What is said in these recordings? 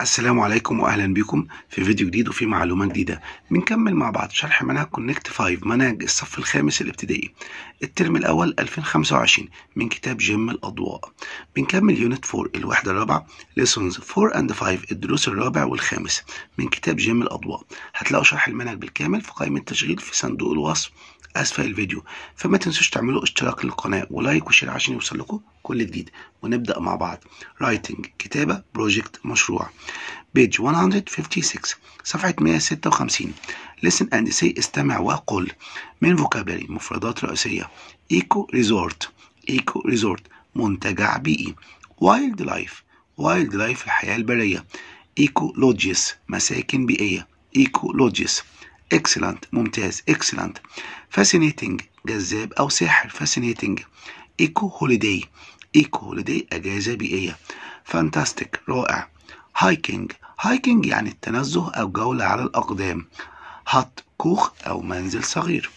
السلام عليكم واهلا بكم في فيديو جديد وفي معلومه جديده بنكمل مع بعض شرح منهج كونكت 5 منهج الصف الخامس الابتدائي الترم الاول 2025 من كتاب جيم الاضواء بنكمل يونت 4 الوحده الرابعه ليسونز 4 اند 5 الدروس الرابع والخامس من كتاب جيم الاضواء هتلاقوا شرح المنهج بالكامل في قائمه التشغيل في صندوق الوصف اسفل الفيديو فما تنسوش تعملوا اشتراك للقناه ولايك وشير عشان يوصل لكم كل جديد ونبدا مع بعض رايتنج كتابه بروجكت مشروع بيج 156 صفحه 156 listen and say استمع وقل من فوكابلري مفردات رئيسيه ايكو ريزورت ايكو ريزورت منتجع بيئي وايلد لايف وايلد لايف الحياه البريه ايكو لوجيس مساكن بيئيه ايكو لوجيس excellent ممتاز excellent fascinating جذاب أو ساحر fascinating eco holiday eco holiday أجازة بيئية fantastic رائع hiking hiking يعني التنزه أو جولة على الأقدام hut كوخ أو منزل صغير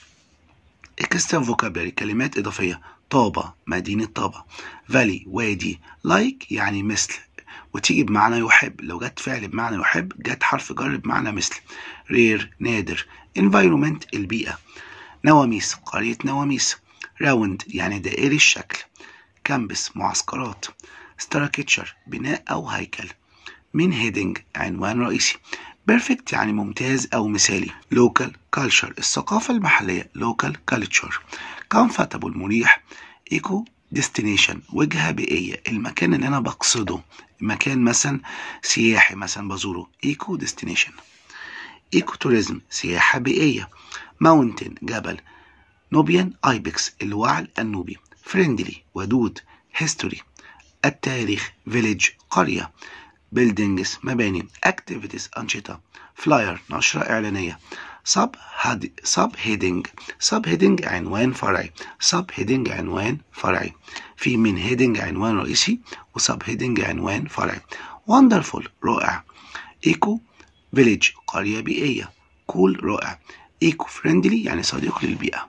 extra vocabulary كلمات إضافية طابة مدينة طابة valley وادي like يعني مثل وتيجي بمعنى يحب لو جت فعل بمعنى يحب جت حرف جر بمعنى مثل رير نادر environment البيئة نواميس قرية نواميس راوند يعني دائري الشكل كامبس معسكرات ستراكتشر بناء أو هيكل من هيدنج عنوان رئيسي بيرفكت يعني ممتاز أو مثالي لوكال كالتشر الثقافة المحلية لوكال كالتشر كومفورتابل مريح ايكو ديستنيشن وجهة بيئية المكان اللي أنا بقصده مكان مثلا سياحي مثلا بزوره ايكو ديستنيشن ايكو توريزم سياحة بيئية ماونتن جبل نوبيان ايبكس الوعل النوبي فريندلي ودود هيستوري التاريخ فيليج قرية بيلدينجز مباني اكتيفيتيز أنشطة فلاير نشرة إعلانية سب هاد سب هيدنج سب هيدنج عنوان فرعي سب هيدنج عنوان فرعي في من هيدنج عنوان رئيسي وسب هيدنج عنوان فرعي وندرفول رائع ايكو فيليج قرية بيئية كول رائع ايكو فريندلي يعني صديق للبيئة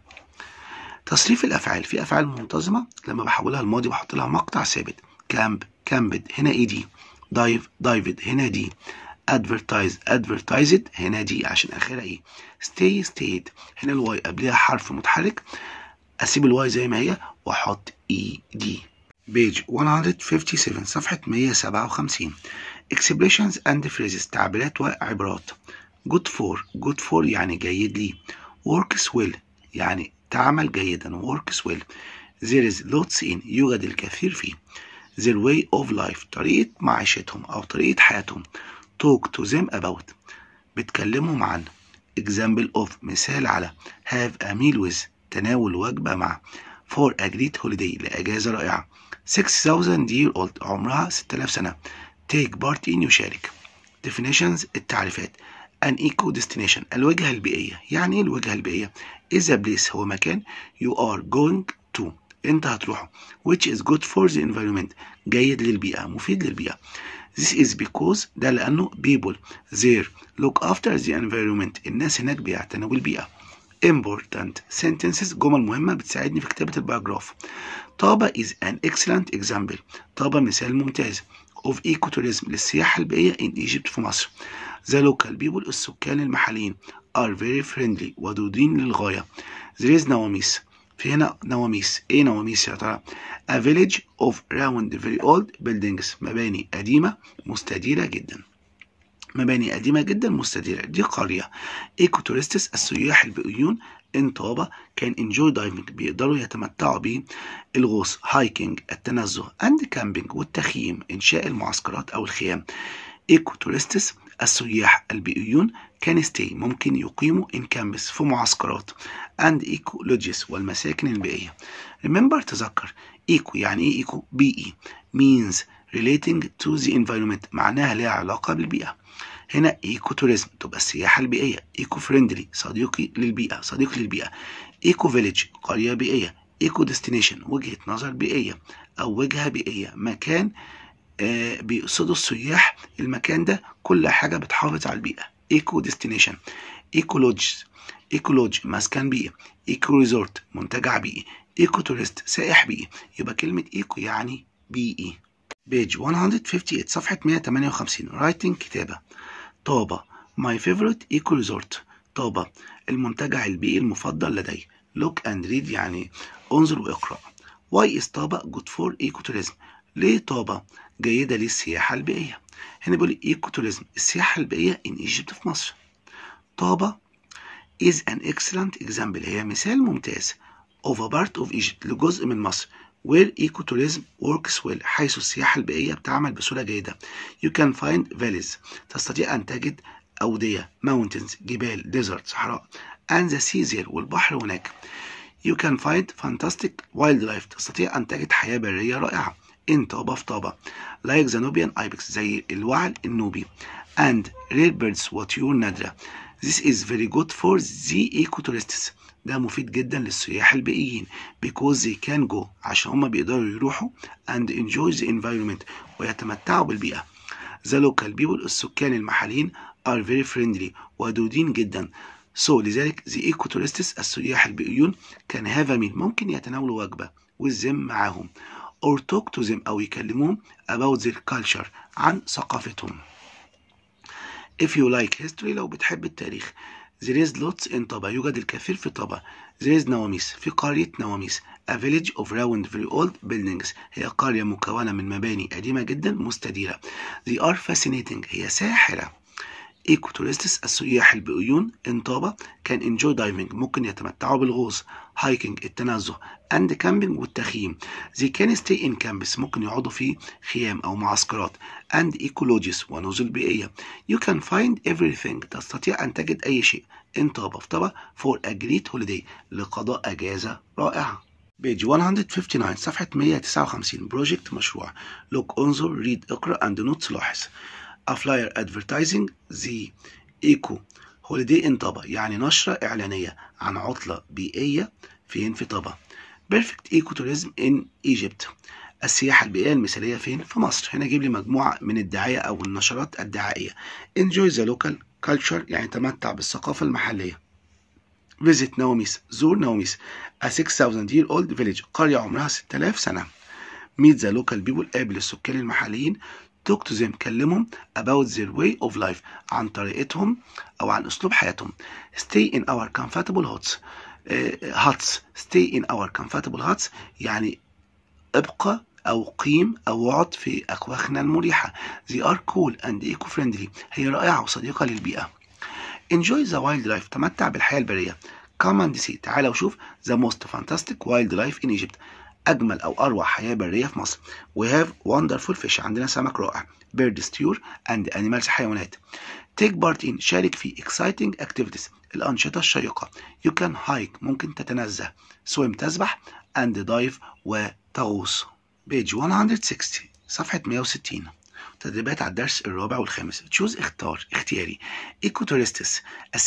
تصريف الافعال في افعال منتظمة لما بحولها الماضي بحط لها مقطع ثابت كامب كامبد هنا اي دي دايف دايفد هنا دي advertise advertised هنا دي عشان اخرها ايه stay stayed هنا الواي قبلها حرف متحرك اسيب الواي زي ما هي واحط اي دي بيج 157 صفحة 157 expressions and phrases تعبيرات وعبارات good for good for يعني جيد لي works well يعني تعمل جيدا works well there is lots in يوجد الكثير فيه their way of life طريقة معيشتهم أو طريقة حياتهم talk to them about بتكلمهم عن example of مثال على have a meal with تناول وجبة مع for a great holiday لأجازة رائعة 6000 year old عمرها 6000 سنة take part in يشارك definitions التعريفات an eco destination الوجهة البيئية يعني ايه الوجهة البيئية is a place هو مكان you are going to انت هتروحه which is good for the environment جيد للبيئة مفيد للبيئة This is because ده لأنه people there look after the environment الناس هناك بيعتنوا بالبيئة important sentences جمل مهمة بتساعدني في كتابة الباراجراف طابة is an excellent example طابة مثال ممتاز of ecotourism للسياحة البيئية in Egypt في مصر the local people السكان المحليين are very friendly ودودين للغاية there is نواميس في هنا نواميس ايه نواميس يا ترى a village of round very old buildings مباني قديمة مستديرة جدا مباني قديمة جدا مستديرة دي قرية ايكو تورستس السياح البيئيون ان طابة كان انجوي دايفنج بيقدروا يتمتعوا بالغوص هايكنج التنزه اند كامبينج والتخييم انشاء المعسكرات او الخيام ايكو تورستس السياح البيئيون كان ستي ممكن يقيموا ان كامبس في معسكرات اند ايكو لوجيس والمساكن البيئية remember تذكر ايكو يعني ايه ايكو بيئي means relating to the environment معناها لها علاقة بالبيئة هنا ايكو توريزم تبقى السياحة البيئية ايكو فريندلي صديقي للبيئة صديق للبيئة ايكو فيليج قرية بيئية ايكو ديستنيشن وجهة نظر بيئية او وجهة بيئية مكان آه بيقصدوا السياح المكان ده كل حاجة بتحافظ على البيئة ايكو ديستنيشن ايكولوجيز ايكولوج مسكن بيئي ايكو ريزورت منتجع بيئي ايكو توريست سائح بيئي يبقى كلمة ايكو يعني بيئي بيج 158 صفحة 158 writing كتابة طابة my favorite eco resort طابة المنتجع البيئي المفضل لدي look and read يعني انظر واقرأ why is طابة good for ecotourism ليه طابة جيدة للسياحة البيئية هنا بيقول ecotourism السياحة البيئية in Egypt في مصر طابة is an excellent example هي مثال ممتاز of a part of Egypt لجزء من مصر where ecotourism works well حيث السياحة البيئية بتعمل بصورة جيدة you can find valleys تستطيع أن تجد أودية mountains جبال desert صحراء and the sea there والبحر هناك you can find fantastic wildlife تستطيع أن تجد حياة برية رائعة in طابة في طابة like the Nubian ibex زي الوعل النوبي and rare birds وطيور نادرة this is very good for the ecotourists ده مفيد جدا للسياح البيئيين because they can go عشان هما بيقدروا يروحوا and enjoy the environment ويتمتعوا بالبيئة the local people السكان المحليين are very friendly ودودين جدا so لذلك the ecotourists السياح البيئيون can have a meal ممكن يتناولوا وجبة with them معاهم or talk to them أو يكلموهم about their culture عن ثقافتهم if you like history لو بتحب التاريخ there is lots in طابة يوجد الكثير في طابة there is نواميس في قرية نواميس a village of round very old buildings هي قرية مكونة من مباني قديمة جدا مستديرة they are fascinating هي ساحرة ايكو تورستس السياح البيئيون ان طابة كان enjoy diving ممكن يتمتعوا بالغوص hiking التنزه and camping والتخييم they can stay in camps ممكن يقعدوا في خيام أو معسكرات and ecologies ونزل بيئية you can find everything تستطيع أن تجد أي شيء in طابة في طابة for a great holiday لقضاء أجازة رائعة بيج 159 صفحة 159 بروجكت مشروع look انظر ريد اقرأ and notes لاحظ a flyer advertising the eco holiday in طابة يعني نشرة إعلانية عن عطلة بيئية فين في طابة perfect ecotourism in Egypt السياحة البيئية المثالية فين في مصر هنا جيب لي مجموعة من الدعاية أو النشرات الدعائية enjoy the local culture يعني تمتع بالثقافة المحلية visit نوميس زور نوميس a 6000 year old village قرية عمرها 6000 سنة meet the local people قابل السكان المحليين talk to them كلمهم about their way of life عن طريقتهم أو عن أسلوب حياتهم stay in our comfortable huts uh, huts stay in our comfortable huts يعني ابقى أو قيم أو اقعد في أكواخنا المريحة they are cool and eco-friendly هي رائعة وصديقة للبيئة enjoy the wildlife تمتع بالحياة البرية come and see تعال وشوف the most fantastic wildlife in Egypt أجمل أو أروع حياة برية في مصر we have wonderful fish عندنا سمك رائع birds طيور and animals حيوانات take part in شارك في exciting activities الأنشطة الشيقة you can hike ممكن تتنزه swim تسبح and dive وتغوص page 160 صفحة 160 تدريبات على الدرس الرابع والخامس تشوز اختار اختياري ايكو تورستس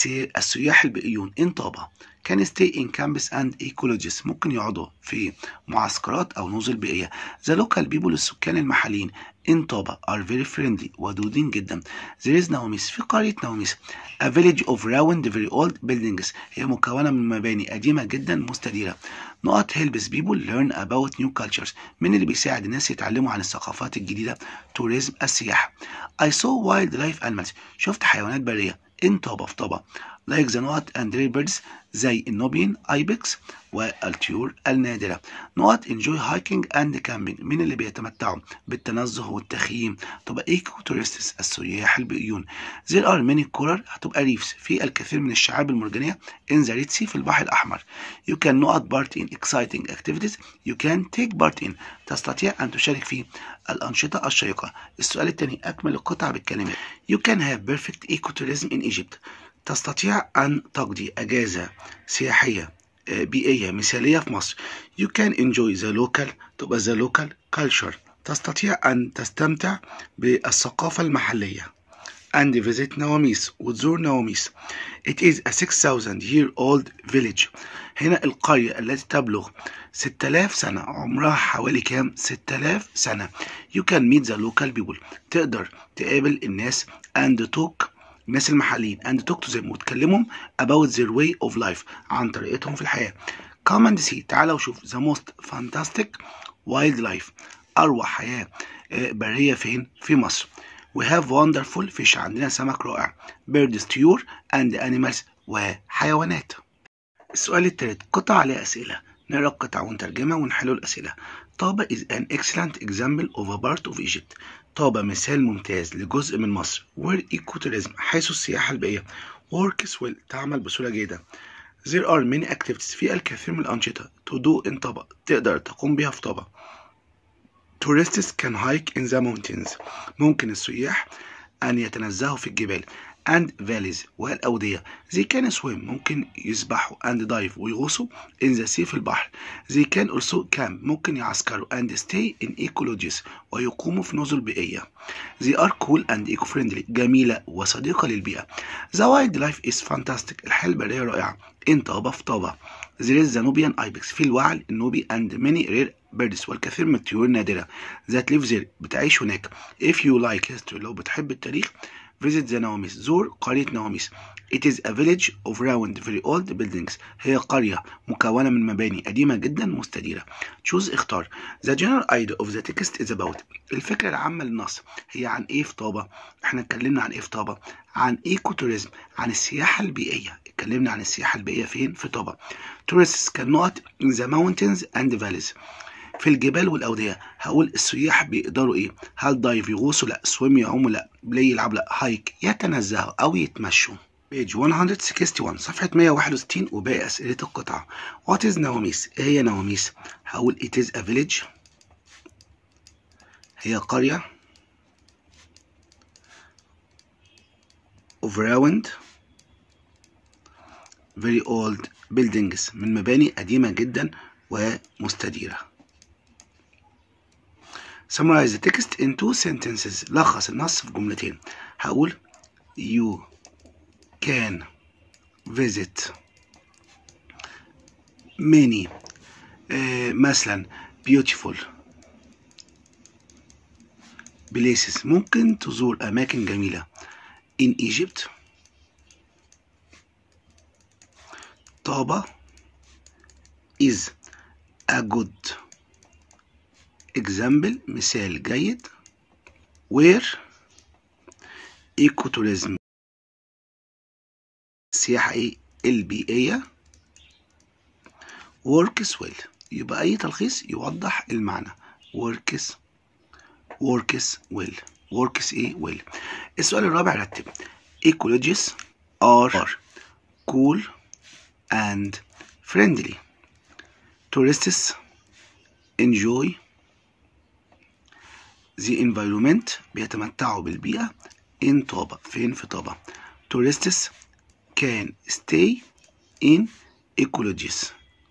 السياح البيئيون ان طابة كان stay in camps and ecologists ممكن يقعدوا في معسكرات أو نزل بيئية the local people السكان المحليين in طابة are very friendly ودودين جدا there is نوميس في قرية نوميس a village of round very old buildings هي مكونة من مباني قديمة جدا مستديرة نقط helps people learn about new cultures من اللي بيساعد الناس يتعلموا عن الثقافات الجديدة tourism السياحة I saw wildlife animals شفت حيوانات برية in طابة في طابة like the نقط and rare birds زي النوبين ايبكس والطيور النادرة نقط enjoy hiking and camping من اللي بيتمتعوا بالتنزه والتخييم تبقى ايكو تورستس السياح البيئيون there are many coral هتبقى ريفس في الكثير من الشعاب المرجانية in the Red Sea في البحر الأحمر you can نقط part in exciting activities you can take part in تستطيع أن تشارك في الأنشطة الشيقة السؤال الثاني أكمل القطعة بالكلمات you can have perfect ecotourism in Egypt تستطيع أن تقضي أجازة سياحية بيئية مثالية في مصر you can enjoy the local تبقى the local culture تستطيع أن تستمتع بالثقافة المحلية and visit نواميس وتزور نواميس it is a 6000 year old village هنا القرية التي تبلغ 6000 سنة عمرها حوالي كام 6000 سنة you can meet the local people تقدر تقابل الناس and talk الناس المحليين and talk to them وتكلمهم about their way of life عن طريقتهم في الحياة come and see تعال وشوف the most fantastic wildlife أروع حياة برية فين؟ في مصر We have wonderful fish عندنا سمك رائع birds طيور and animals وحيوانات السؤال الثالث قطع عليه أسئلة نقرأ القطع ونترجمها ونحل الأسئلة طابة is an excellent example of a part of Egypt طابة مثال ممتاز لجزء من مصر where ecotourism حيث السياحة البيئية works well تعمل بصورة جيدة There are many activities في الكثير من الأنشطة to do in طابة تقدر تقوم بها في طابة Tourists can hike in the mountains ممكن السياح أن يتنزهوا في الجبال and valleys والأودية they can swim ممكن يسبحوا and dive ويغوصوا in the sea في البحر they can also camp ممكن يعسكروا and stay in ecologies ويقوموا في نزل بيئية they are cool and eco-friendly جميلة وصديقة للبيئة the wildlife is fantastic الحياة البرية رائعة in طابة في طابة there is the Nubian ibex في الوعل النوبي and many rare birds والكثير من الطيور النادرة that live there بتعيش هناك if you like history لو بتحب التاريخ visit the نواميس زور قرية نواميس It is a village of round very old buildings هي قرية مكونة من مباني قديمة جدا مستديرة choose اختار The general idea of the text is about الفكرة العامة للنص هي عن ايه في طابة احنا اتكلمنا عن ايه في طابة عن ايكو توريزم عن السياحة البيئية اتكلمنا عن السياحة البيئية فين في طابة tourists cannot in the mountains and valleys في الجبال والأودية هقول السياح بيقدروا إيه؟ هل دايف يغوصوا؟ لا سويم يعوموا؟ لا بلاي يلعبوا؟ لا هايك يتنزهوا أو يتمشوا بيج 161 صفحة 161 وباقي أسئلة القطعة What is نواميس؟ إيه هي نواميس؟ هقول it is a village هي قرية of round very old buildings من مباني قديمة جدا ومستديرة summarize the text in two sentences لخص النص في جملتين هقول you can visit many uh, مثلا beautiful places ممكن تزور أماكن جميلة in Egypt طابة is a good example مثال جيد where ecotourism السياحة ايه البيئية works well يبقى أي تلخيص يوضح المعنى works works well works ايه well السؤال الرابع رتب ecologies are cool and friendly tourists enjoy the environment بيتمتعوا بالبيئة in طابة فين في طابة tourists can stay in ecologies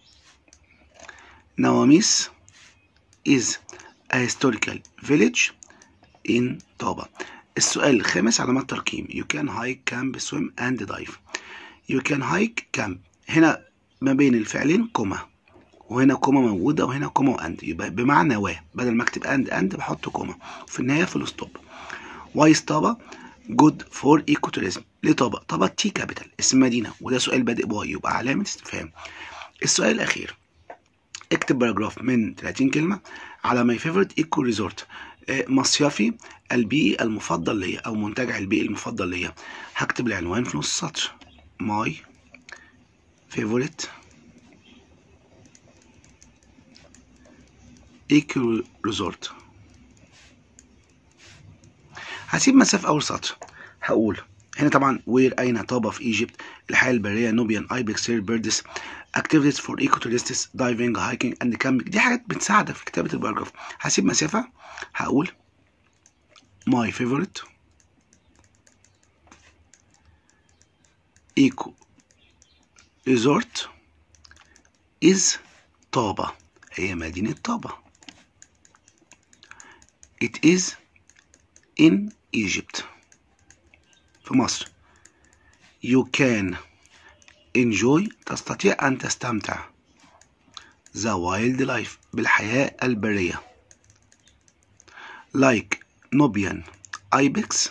نواميس is a historical village in طابة السؤال الخامس علامات ترقيم you can hike camp swim and dive you can hike camp هنا ما بين الفعلين كوما وهنا كوما موجودة وهنا كوما وأند يبقى بمعنى و بدل ما أكتب أند أند بحط كوما في النهاية فول ستوب وايس طابة جود فور ايكو توريزم ليه طابة؟ طابة تي كابيتال اسم مدينة وده سؤال بادئ بواي يبقى علامة استفهام السؤال الأخير اكتب باراجراف من 30 كلمة على ماي فيفورت ايكو ريزورت مصيفي البيئي المفضل ليا أو منتجع البيئي المفضل ليا هكتب العنوان في نص السطر ماي favorite ايكو ريزورت هسيب مسافة أول سطر هقول هنا طبعا وير أين طابة في إيجيبت الحياة البرية نوبيان ايبكس رير بيردس activities for eco tourists diving hiking and camping دي حاجات بتساعدك في كتابة الباراجراف هسيب مسافة هقول my favorite eco resort is طابة هي مدينة طابة it is in Egypt في مصر you can enjoy تستطيع أن تستمتع the wildlife بالحياة البرية like Nubian ibex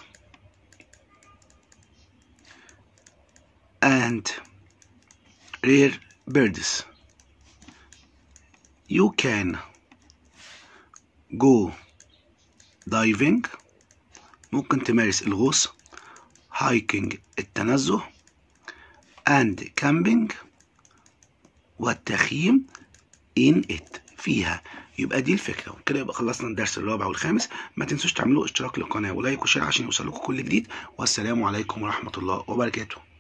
and rare birds you can جو دايفنج ممكن تمارس الغوص هايكنج التنزه and camping والتخييم in it فيها يبقى دي الفكرة وكده يبقى خلصنا الدرس الرابع والخامس ما تنسوش تعملوا اشتراك للقناة ولايك وشير عشان يوصلكم كل جديد والسلام عليكم ورحمة الله وبركاته